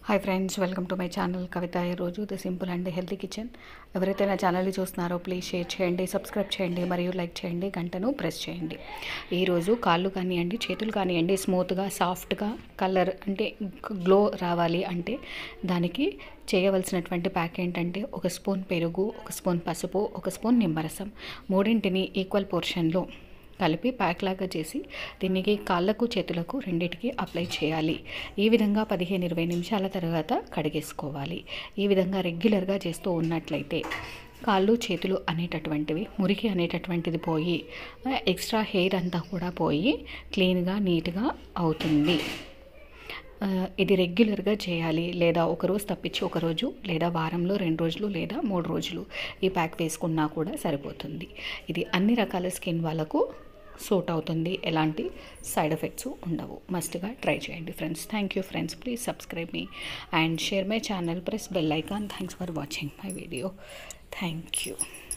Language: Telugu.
hi friends welcome to my channel Kavitha ఈరోజు the simple and healthy kitchen ఎవరైతే నా ఛానల్ని చూస్తున్నారో ప్లీజ్ షేర్ చేయండి సబ్స్క్రైబ్ చేయండి మరియు లైక్ చేయండి గంటను ప్రెస్ చేయండి ఈరోజు కాళ్ళు కానివ్వండి చేతులు కానివ్వండి స్మూత్గా సాఫ్ట్గా కలర్ అంటే గ్లో రావాలి అంటే దానికి చేయవలసినటువంటి ప్యాక్ ఏంటంటే ఒక స్పూన్ పెరుగు ఒక స్పూన్ పసుపు ఒక స్పూన్ నిమ్మరసం మూడింటిని ఈక్వల్ పోర్షన్లో కలిపి ప్యాక్ లాగా చేసి దీనికి కాళ్ళకు చేతులకు రెండిటికి అప్లై చేయాలి ఈ విధంగా పదిహేను ఇరవై నిమిషాల తర్వాత కడిగేసుకోవాలి ఈ విధంగా రెగ్యులర్గా చేస్తూ ఉన్నట్లయితే కాళ్ళు చేతులు అనేటటువంటివి మురికి అనేటటువంటిది పోయి ఎక్స్ట్రా హెయిర్ అంతా కూడా పోయి క్లీన్గా నీట్గా అవుతుంది ఆ, ఇది రెగ్యులర్గా చేయాలి లేదా ఒకరోజు తప్పించి ఒకరోజు లేదా వారంలో రెండు రోజులు లేదా మూడు రోజులు ఈ ప్యాక్ వేసుకున్నా కూడా సరిపోతుంది ఇది అన్ని రకాల స్కిన్ వాళ్ళకు సూట్ అవుతుంది ఎలాంటి సైడ్ ఎఫెక్ట్స్ ఉండవు మస్ట్గా ట్రై చేయండి friends thank you friends please subscribe me and share my channel press bell icon thanks for watching my video thank you